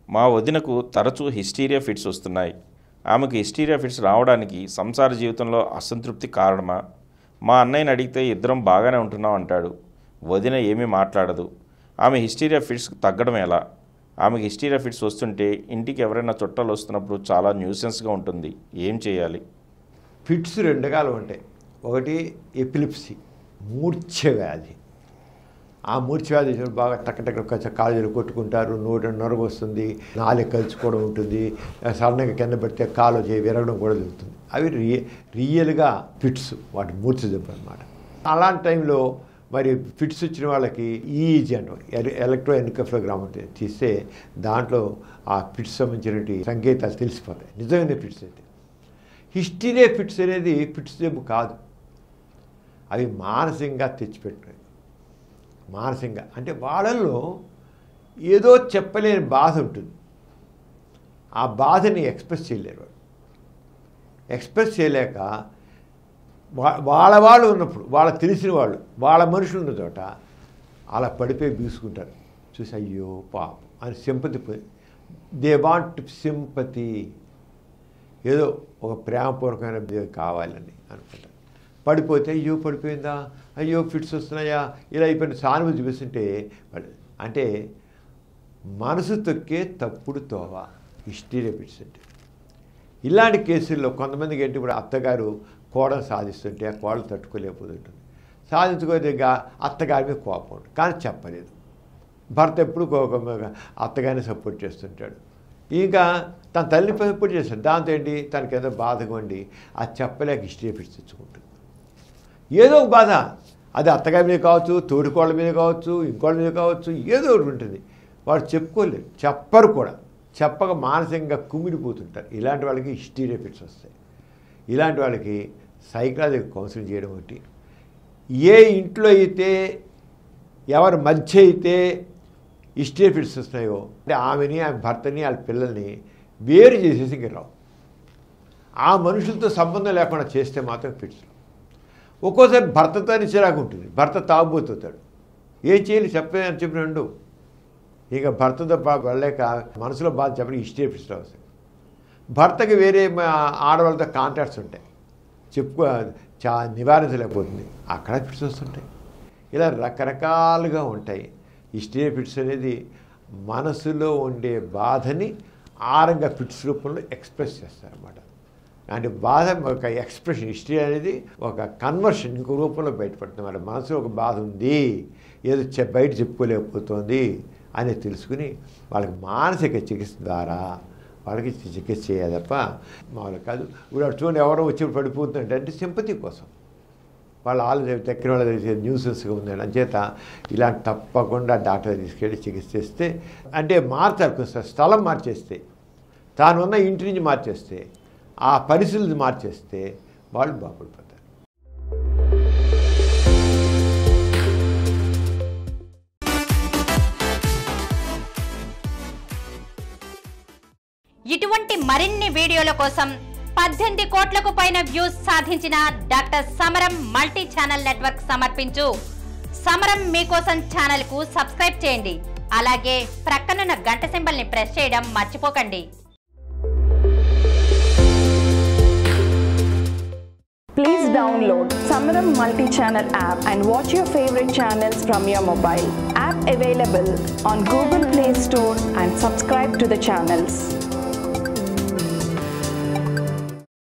మా వదినకు తరచూ hysteria fits వస్తున్నాయి ఆమెకు హిస్టీరియా ఫిట్స్ రావడానికి సంసార జీవితంలో అసంతృప్తి కారణమా మా అన్నయ్యని అడిగితే ఇద్దరం బాగానే ఉంటున్నాం అంటాడు వదిన ఏమీ మాట్లాడదు ఆమె హిస్టీరియా ఫిట్స్ తగ్గడం ఎలా ఆమెకి హిస్టీరియా ఫిట్స్ వస్తుంటే ఇంటికి ఎవరైనా చుట్టాలు వస్తున్నప్పుడు చాలా న్యూసెన్స్గా ఉంటుంది ఏం చేయాలి ఫిట్స్ రెండు రకాలు ఉంటాయి ఒకటి ఎపిలిప్సీ మూర్ఛ వ్యాధి ఆ మూర్ఛ వ్యాధి వచ్చినప్పుడు బాగా టక్క టక్క కొంచెం కాళ్ళు కొట్టుకుంటారు నోట నొరగ వస్తుంది నాలుగు కలుచుకోవడం ఉంటుంది సడన్గా కింద పెడితే కాలు చేయి విరగడం కూడా జరుగుతుంది అవి రియ రియల్గా ఫిట్స్ వాటి మూర్ఛ దెబ్బ అనమాట అలాంటి టైంలో మరి ఫిట్స్ వచ్చిన వాళ్ళకి ఈజీ అంటాం ఎలక్ట్రో ఎన్కఫ్లోగ్రామ్ తీస్తే దాంట్లో ఆ ఫిట్స్ సంబంధించినటువంటి సంకేతాలు తెలిసిపోతాయి నిజమైన ఫిట్స్ అయితే హిస్టీరియా ఫిట్స్ అనేది ఫిట్స్ జబ్బు కాదు అవి మానసికంగా తెచ్చిపెట్టాయి మానసికంగా అంటే వాళ్ళల్లో ఏదో చెప్పలేని బాధ ఉంటుంది ఆ బాధని ఎక్స్ప్రెస్ చేయలేరు వాళ్ళు ఎక్స్ప్రెస్ చేయలేక వా- వాళ్ళ వాళ్ళు ఉన్నప్పుడు వాళ్ళ తెలిసిన వాళ్ళు వాళ్ళ మనుషులు ఉన్న చోట అలా పడిపోయి బీసుకుంటారు చూసి అయ్యో పాపం అని సింపతి దే వాంట్ సింపతి ఏదో ఒక ప్రేమపూర్వకమైన ఇది కావాలని అనుకుంటారు పడిపోతే అయ్యో పడిపోయిందా అయ్యో ఫిట్స్ వస్తున్నాయా ఇలా అయిపోయిన సానుభూతి చూపిస్తుంటే వాళ్ళు అంటే మనసు తొక్కే తప్పుడు తోవ హిస్టీరియా ఫిట్స్ అంటే ఇలాంటి కేసుల్లో కొంతమందికి ఏంటి ఇప్పుడు అత్తగారు కోడలు సాధిస్తుంటే ఆ కోడలు తట్టుకోలేకపోతుంటుంది సాధించుకోలేక అత్తగారి మీద కోపం ఉంటుంది కానీ చెప్పలేదు భర్త ఎప్పుడు కోపంగా అత్తగారిని సపోర్ట్ చేస్తుంటాడు ఇంకా తన తల్లి సపోర్ట్ చేస్తాడు దాంతో ఏంటి తనకి ఏదో బాధగా ఉండి అది చెప్పలేక హిస్టరీ ఫిట్స్ తెచ్చుకుంటుంది ఏదో ఒక బాధ అది అత్తగారి మీద కావచ్చు తోడికోళ్ళ మీద కావచ్చు ఇంకోళ్ళ మీద కావచ్చు ఏదో ఒకటి ఉంటుంది వాడు చెప్పుకోలేరు చెప్పరు కూడా చెప్పక మానసికంగా కుమిడిపోతుంటారు ఇలాంటి వాళ్ళకి హిస్టీరియా ఫిట్స్ వస్తాయి ఇలాంటి వాళ్ళకి సైకలాజికల్ కౌన్సిలింగ్ చేయడం ఒకటి ఏ ఇంట్లో అయితే ఎవరి మధ్య అయితే హిస్టీరియా ఫిట్స్ వస్తున్నాయో అంటే ఆమెని ఆమె భర్తని వాళ్ళ పిల్లల్ని వేరు చేసేసి ఇంక రావు ఆ మనుషులతో సంబంధం లేకుండా చేస్తే మాత్రం ఫిట్స్ రావు. ఒక్కోసారి భర్తతోనే చిరాకు ఉంటుంది భర్త తాగుబోతుంటాడు ఏం చేయాలి చెప్పే అని చెప్పిన రెండు ఇక భర్తతో బాగా వెళ్ళలేక మనసులో బాధ చెప్పి హిస్టరీ ఫిట్స్ వస్తాయి భర్తకి వేరే మా ఆడవాళ్ళతో కాంటాక్ట్స్ ఉంటాయి చెప్పుకో చా నివారించలేకపోతుంది అక్కడ ఫిట్స్ వస్తుంటాయి ఇలా రకరకాలుగా ఉంటాయి హిస్టరీ ఫిట్స్ అనేది మనసులో ఉండే బాధని ఆరంగా ఫిట్స్ రూపంలో ఎక్స్ప్రెస్ చేస్తారన్నమాట అంటే బాధ ఒక ఎక్స్ప్రెషన్ హిస్టరీ అనేది ఒక కన్వర్షన్ ఇంకో రూపంలో బయటపడుతుంది మన మనసులో ఒక బాధ ఉంది ఏదో చె- బయట చెప్పుకోలేకపోతుంది అని తెలుసుకుని వాళ్ళకి మానసిక చికిత్స ద్వారా వాళ్ళకి చి- చికిత్స చేయాలి తప్ప మామూలు కాదు ఇప్పుడు అటు చూడండి ఎవరో వచ్చి పడిపోతుందంటే అంటే సింపతి కోసం వాళ్ళ ఆలోచన దగ్గర వాళ్ళ దగ్గర న్యూసెన్స్గా ఉందండి అంచేత ఇలాంటి తప్పకుండా డాక్టర్ తీసుకెళ్ళి చికిత్స చేస్తే అంటే మార్చాలి కొంచెం స్థలం మార్చేస్తే తాను ఉన్న ఇంటి నుంచి మార్చేస్తే ఆ పరిస్థితులు మార్చేస్తే వాళ్ళు బాగుపడిపోతారు ఇటువంటి మరిన్ని వీడియోల కోసం పద్దెనిమిది కోట్లకు పైన వ్యూస్ సాధించిన డాక్టర్ సమరం మల్టీ ఛానల్ నెట్వర్క్ సమర్పించు సమరం మీకోసం ఛానల్ కు సబ్స్క్రైబ్ చేయండి అలాగే ప్రక్కనున్న గంట సింబల్ ని ప్రెస్ చేయడం మర్చిపోకండి Please download Samaram multi-channel app and watch your favorite channels from your mobile. App available on Google Play Store and subscribe to the channels.